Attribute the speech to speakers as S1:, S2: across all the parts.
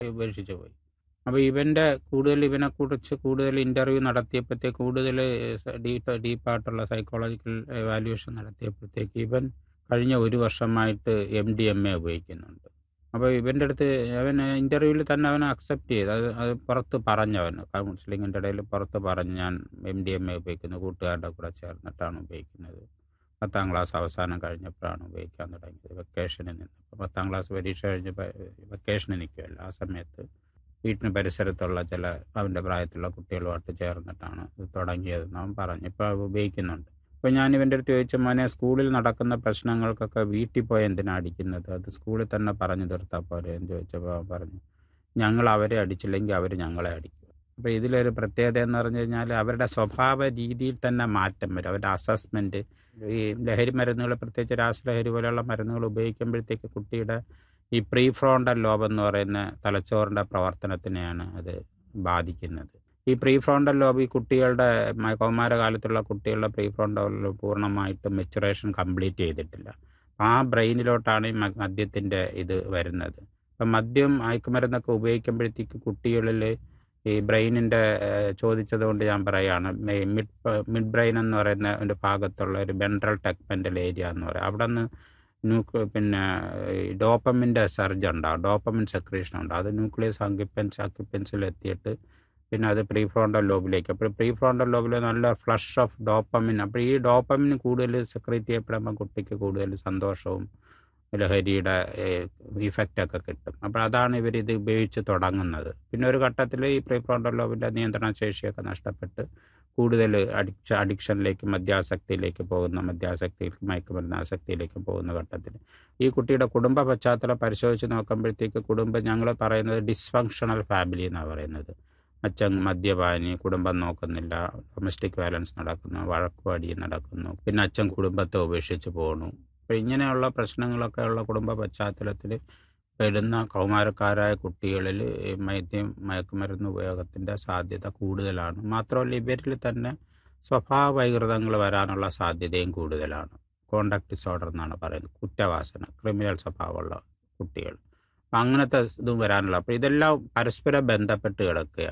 S1: ഉപേക്ഷിച്ച് പോയി അപ്പോൾ ഇവൻ്റെ കൂടുതൽ ഇവനെ കുറിച്ച് കൂടുതൽ ഇൻ്റർവ്യൂ നടത്തിയപ്പോഴത്തേക്ക് കൂടുതൽ ഡീപ്പ് ഡീപ്പായിട്ടുള്ള സൈക്കോളജിക്കൽ എവാലുവേഷൻ നടത്തിയപ്പോഴത്തേക്ക് ഇവൻ കഴിഞ്ഞ ഒരു വർഷമായിട്ട് എം ഡി എം എ ഉപയോഗിക്കുന്നുണ്ട് അപ്പോൾ ഇവൻ്റെ അടുത്ത് അവൻ ഇൻ്റർവ്യൂവിൽ തന്നെ അവൻ അക്സെപ്റ്റ് ചെയ്ത് അത് അത് പുറത്ത് പറഞ്ഞവൻ കൗൺസിലിങ്ങിൻ്റെ ഇടയിൽ പുറത്ത് പറഞ്ഞ് ഞാൻ എം ഡി എം എ ഉപയോഗിക്കുന്നു കൂട്ടുകാരുടെ കൂടെ ചേർന്നിട്ടാണ് ഉപയോഗിക്കുന്നത് പത്താം ക്ലാസ് അവസാനം കഴിഞ്ഞപ്പോഴാണ് ഉപയോഗിക്കാൻ തുടങ്ങിയത് വെക്കേഷനിൽ നിന്ന് അപ്പോൾ പത്താം ക്ലാസ് പരീക്ഷ കഴിഞ്ഞ് വെക്കേഷനിൽ നിൽക്കുമല്ലോ ആ സമയത്ത് വീട്ടിന് പരിസരത്തുള്ള ചില അവൻ്റെ പ്രായത്തിലുള്ള കുട്ടികളുമായിട്ട് ചേർന്നിട്ടാണ് ഇത് തുടങ്ങിയതെന്ന് അവൻ പറഞ്ഞു ഇപ്പോൾ ഉപയോഗിക്കുന്നുണ്ട് അപ്പോൾ ഞാൻ ഇവൻ്റെ അടുത്ത് ചോദിച്ച മോനെ സ്കൂളിൽ നടക്കുന്ന പ്രശ്നങ്ങൾക്കൊക്കെ വീട്ടിൽ പോയി എന്തിനാണ് അടിക്കുന്നത് അത് സ്കൂളിൽ തന്നെ പറഞ്ഞു തീർത്താൽ പോരെ എന്ന് ചോദിച്ചപ്പോൾ അവൻ പറഞ്ഞു ഞങ്ങൾ അവരെ അടിച്ചില്ലെങ്കിൽ അവർ ഞങ്ങളെ അടിക്കും അപ്പോൾ ഇതിലൊരു പ്രത്യേകത എന്ന് പറഞ്ഞു കഴിഞ്ഞാൽ അവരുടെ സ്വഭാവ രീതിയിൽ തന്നെ മാറ്റം വരും അവരുടെ അസസ്മെൻറ്റ് ഈ ലഹരി മരുന്നുകൾ പ്രത്യേകിച്ച് രാസലഹരി പോലെയുള്ള മരുന്നുകൾ ഉപയോഗിക്കുമ്പോഴത്തേക്ക് കുട്ടിയുടെ ഈ പ്രീ ഫ്രോണ്ടൽ ലോബ് എന്ന് പറയുന്ന തലച്ചോറിൻ്റെ പ്രവർത്തനത്തിനെയാണ് അത് ബാധിക്കുന്നത് ഈ പ്രീ ഫ്രോണ്ടൽ ലോബ് ഈ കുട്ടികളുടെ മ- കൗമാരകാലത്തുള്ള കുട്ടികളുടെ പ്രീ ഫ്രോണ്ടൽ ലോബ് പൂർണ്ണമായിട്ടും മെച്ചുറേഷൻ കംപ്ലീറ്റ് ചെയ്തിട്ടില്ല ആ ബ്രെയിനിലോട്ടാണ് ഈ മ- മദ്യത്തിൻ്റെ ഇത് വരുന്നത് അപ്പം മദ്യം മയക്കുമരുന്നൊക്കെ ഉപയോഗിക്കുമ്പോഴത്തേക്ക് കുട്ടികളിൽ ഈ ബ്രെയിനിൻ്റെ ചോദിച്ചത് കൊണ്ട് ഞാൻ പറയുകയാണ് മെ- മിഡ് പ- മിഡ് ബ്രെയിൻ എന്ന് പറയുന്ന ഒരു ഭാഗത്തുള്ള ഒരു വെൻട്രൽ ടെക്മെൻ്റൽ ഏരിയ എന്ന് പറയും അവിടെ നിന്ന് ന്യൂക്ലി പിന്നെ ഡോപ്പമിൻ്റെ സർജ് ഉണ്ടാവും ഡോപ്പമിൻ സെക്രീഷൻ ഉണ്ടാവും അത് ന്യൂക്ലിയസ് അങ്കിപ്പൻസ് അക്യുപ്പൻസിൽ എത്തിയിട്ട് പിന്നെ അത് പ്രീ ഫ്രോണ്ടൽ ലോബിലേക്ക് അപ്പോൾ പ്രീ ഫ്രോണ്ടൽ ലോബിൽ നല്ല ഫ്ലഷ് ഓഫ് ഡോപ്പമിൻ അപ്പോൾ ഈ ഡോപ്പമിൻ കൂടുതൽ സെക്രീറ്റ് ചെയ്യപ്പെടുമ്പോൾ കുട്ടിക്ക് കൂടുതൽ സന്തോഷവും ലഹരിയുടെ ഇഫക്റ്റൊക്കെ കിട്ടും അപ്പോൾ അതാണ് ഇവർ ഇത് ഉപയോഗിച്ച് തുടങ്ങുന്നത് പിന്നെ ഒരു ഘട്ടത്തിൽ ഈ പ്രീ ഫ്രോണ്ടൽ ലോബിൻ്റെ നിയന്ത്രണ ശേഷിയൊക്കെ നഷ്ടപ്പെട്ട് കൂടുതൽ അഡിക്ഷ അഡിക്ഷനിലേക്ക് മദ്യാസക്തിയിലേക്ക് പോകുന്ന മദ്യാസക്തിയിലേക്ക് മയക്കുമരുന്ന് ആസക്തിയിലേക്ക് പോകുന്ന ഘട്ടത്തിൽ ഈ കുട്ടിയുടെ കുടുംബ പശ്ചാത്തലം പരിശോധിച്ച് നോക്കുമ്പോഴത്തേക്ക് കുടുംബം ഞങ്ങൾ പറയുന്നത് ഡിസ്ഫങ്ഷണൽ ഫാമിലി എന്നാണ് പറയുന്നത് അച്ഛൻ മദ്യപാനി കുടുംബം നോക്കുന്നില്ല ഡൊമസ്റ്റിക് വയലൻസ് നടക്കുന്നു വഴക്കുവാടി നടക്കുന്നു പിന്നെ അച്ഛൻ കുടുംബത്തെ ഉപേക്ഷിച്ച് പോകണു അപ്പോൾ ഇങ്ങനെയുള്ള പ്രശ്നങ്ങളൊക്കെ ഉള്ള കുടുംബ പശ്ചാത്തലത്തിൽ പെടുന്ന കൗമാരക്കാരായ കുട്ടികളിൽ ഈ മദ്യം മയക്കുമരുന്ന് ഉപയോഗത്തിൻ്റെ സാധ്യത കൂടുതലാണ് മാത്രമല്ല ഇവരിൽ തന്നെ സ്വഭാവ വൈകൃതങ്ങൾ വരാനുള്ള സാധ്യതയും കൂടുതലാണ് കോണ്ടാക്ട് ഡിസോർഡർ എന്നാണ് പറയുന്നത് കുറ്റവാസന ക്രിമിനൽ സ്വഭാവമുള്ള കുട്ടികൾ അപ്പം അങ്ങനത്തെ ഇതും വരാനുള്ള അപ്പോൾ ഇതെല്ലാം പരസ്പരം ബന്ധപ്പെട്ട്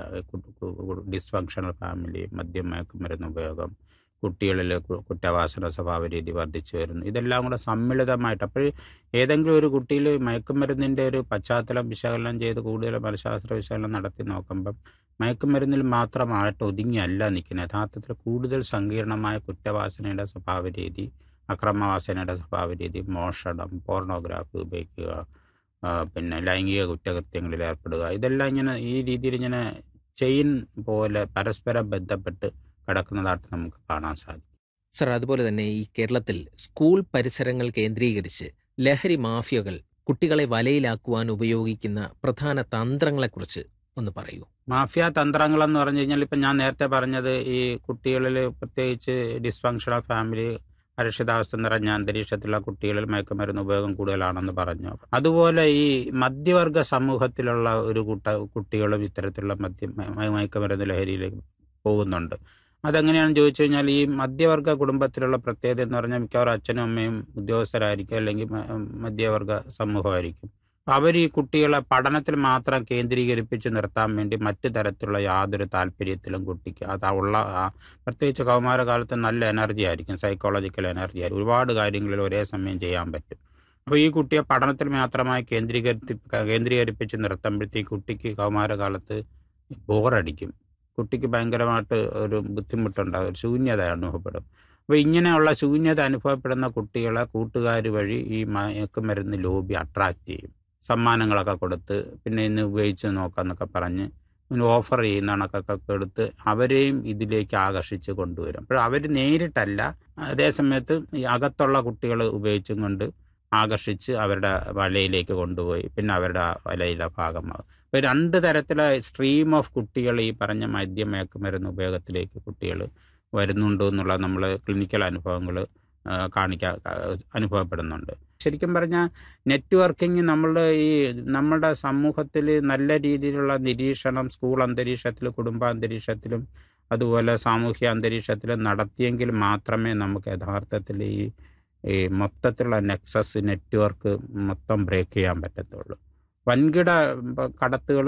S1: കിടക്കുക ഡിസ്ഫങ്ഷണൽ ഫാമിലി മദ്യം മയക്കുമരുന്ന് ഉപയോഗം കുട്ടികളിൽ കു- കുറ്റവാസന സ്വഭാവ രീതി വർദ്ധിച്ചു വരുന്നു ഇതെല്ലാം കൂടെ സമ്മിളിതമായിട്ട് അപ്പോൾ ഏതെങ്കിലും ഒരു കുട്ടിയിൽ മയക്കുമരുന്നിൻ്റെ ഒരു പശ്ചാത്തലം വിശകലനം ചെയ്ത് കൂടുതൽ മനഃശാസ്ത്ര വിശകലനം നടത്തി നോക്കുമ്പം മയക്കുമരുന്നിൽ മാത്രമായിട്ട് ഒതുങ്ങിയല്ല നിൽക്കുന്നത് യഥാർത്ഥത്തിൽ കൂടുതൽ സങ്കീർണമായ കുറ്റവാസനയുടെ സ്വഭാവ രീതി അക്രമവാസനയുടെ സ്വഭാവ രീതി മോഷണം പോർണോഗ്രാഫി ഉപയോഗിക്കുക ആ, പിന്നെ ലൈംഗിക കുറ്റകൃത്യങ്ങളിൽ ഏർപ്പെടുക ഇതെല്ലാം ഇങ്ങനെ ഈ രീതിയിൽ ഇങ്ങനെ ചെയിൻ പോലെ പരസ്പരം ബന്ധപ്പെട്ട് കിടക്കുന്നതായിട്ട് നമുക്ക് കാണാൻ സാധിക്കും
S2: സർ അതുപോലെ തന്നെ ഈ കേരളത്തിൽ സ്കൂൾ പരിസരങ്ങൾ കേന്ദ്രീകരിച്ച് ലഹരി മാഫിയകൾ കുട്ടികളെ വലയിലാക്കുവാൻ ഉപയോഗിക്കുന്ന പ്രധാന തന്ത്രങ്ങളെക്കുറിച്ച് ഒന്ന് പറയൂ
S1: മാഫിയ തന്ത്രങ്ങളെന്ന് പറഞ്ഞു കഴിഞ്ഞാൽ ഇപ്പം ഞാൻ നേരത്തെ പറഞ്ഞത് ഈ കുട്ടികളിൽ പ്രത്യേകിച്ച് ഡിസ്ഫങ്ഷണൽ ഫാമിലി അരക്ഷിതാവസ്ഥ നിറഞ്ഞ അന്തരീക്ഷത്തിലുള്ള കുട്ടികളിൽ മയക്കുമരുന്ന് ഉപയോഗം കൂടുതലാണെന്ന് പറഞ്ഞു അതുപോലെ ഈ മധ്യവർഗ സമൂഹത്തിലുള്ള ഒരു കൂട്ട കുട്ടികളും ഇത്തരത്തിലുള്ള മദ്യ മയ- മയക്കുമരുന്ന് ലഹരിയിലേക്ക് പോകുന്നുണ്ട് അതെങ്ങനെയാണെന്ന് ചോദിച്ചു കഴിഞ്ഞാൽ ഈ മധ്യവർഗ കുടുംബത്തിലുള്ള പ്രത്യേകത എന്ന് പറഞ്ഞാൽ മിക്കവാറും അച്ഛനും അമ്മയും ഉദ്യോഗസ്ഥരായിരിക്കും അല്ലെങ്കിൽ മ- മധ്യവർഗ സമൂഹമായിരിക്കും അവർ ഈ കുട്ടികളെ പഠനത്തിൽ മാത്രം കേന്ദ്രീകരിപ്പിച്ച് നിർത്താൻ വേണ്ടി മറ്റു തരത്തിലുള്ള യാതൊരു താല്പര്യത്തിലും കുട്ടിക്ക് അത് ഉള്ള ആ പ്രത്യേകിച്ച് കൗമാരകാലത്ത് നല്ല എനർജി ആയിരിക്കും സൈക്കോളജിക്കൽ എനർജി ആയിരിക്കും ഒരുപാട് കാര്യങ്ങളിൽ ഒരേ സമയം ചെയ്യാൻ പറ്റും അപ്പോൾ ഈ കുട്ടിയെ പഠനത്തിൽ മാത്രമായി കേന്ദ്രീകരിപ്പി കേന്ദ്രീകരിപ്പിച്ച് നിർത്തുമ്പോഴത്തേക്ക് കുട്ടിക്ക് കൗമാരകാലത്ത് ബോറടിക്കും കുട്ടിക്ക് ഭയങ്കരമായിട്ട് ഒരു ബുദ്ധിമുട്ടുണ്ടാകും ഒരു ശൂന്യത അനുഭവപ്പെടും അപ്പോൾ ഇങ്ങനെയുള്ള ശൂന്യത അനുഭവപ്പെടുന്ന കുട്ടികളെ കൂട്ടുകാർ വഴി ഈ മയക്കുമരുന്ന് ലോബി അട്രാക്റ്റ് ചെയ്യും സമ്മാനങ്ങളൊക്കെ കൊടുത്ത് പിന്നെ ഇന്ന് ഉപയോഗിച്ച് നോക്കാന്നൊക്കെ പറഞ്ഞ് ഇങ്ങനെ ഓഫർ ചെയ്യുന്ന കണക്കൊക്കെ എടുത്ത് അവരെയും ഇതിലേക്ക് ആകർഷിച്ച് കൊണ്ടുവരും അപ്പോൾ അവർ നേരിട്ടല്ല അതേസമയത്ത് ഈ അകത്തുള്ള കുട്ടികൾ ഉപയോഗിച്ചും കൊണ്ട് ആകർഷിച്ച് അവരുടെ വലയിലേക്ക് കൊണ്ടുപോയി പിന്നെ അവരുടെ ആ വലയിലെ ഭാഗമാകും അപ്പോൾ രണ്ട് തരത്തിലെ സ്ട്രീം ഓഫ് കുട്ടികൾ ഈ പറഞ്ഞ മദ്യം മയക്കുമരുന്ന് ഉപയോഗത്തിലേക്ക് കുട്ടികൾ വരുന്നുണ്ടോ എന്നുള്ള നമ്മൾ ക്ലിനിക്കൽ അനുഭവങ്ങൾ കാണിക്കാൻ അനുഭവപ്പെടുന്നുണ്ട് ശരിക്കും പറഞ്ഞാൽ നെറ്റ്വർക്കിംഗ് നമ്മളുടെ ഈ നമ്മുടെ സമൂഹത്തിൽ നല്ല രീതിയിലുള്ള നിരീക്ഷണം സ്കൂൾ അന്തരീക്ഷത്തിൽ കുടുംബാന്തരീക്ഷത്തിലും അതുപോലെ സാമൂഹ്യ അന്തരീക്ഷത്തിലും നടത്തിയെങ്കിൽ മാത്രമേ നമുക്ക് യഥാർത്ഥത്തിൽ ഈ ഈ മൊത്തത്തിലുള്ള നെക്സസ് നെറ്റ്വർക്ക് മൊത്തം ബ്രേക്ക് ചെയ്യാൻ പറ്റത്തുള്ളൂ വൻകിട കടത്തുകൾ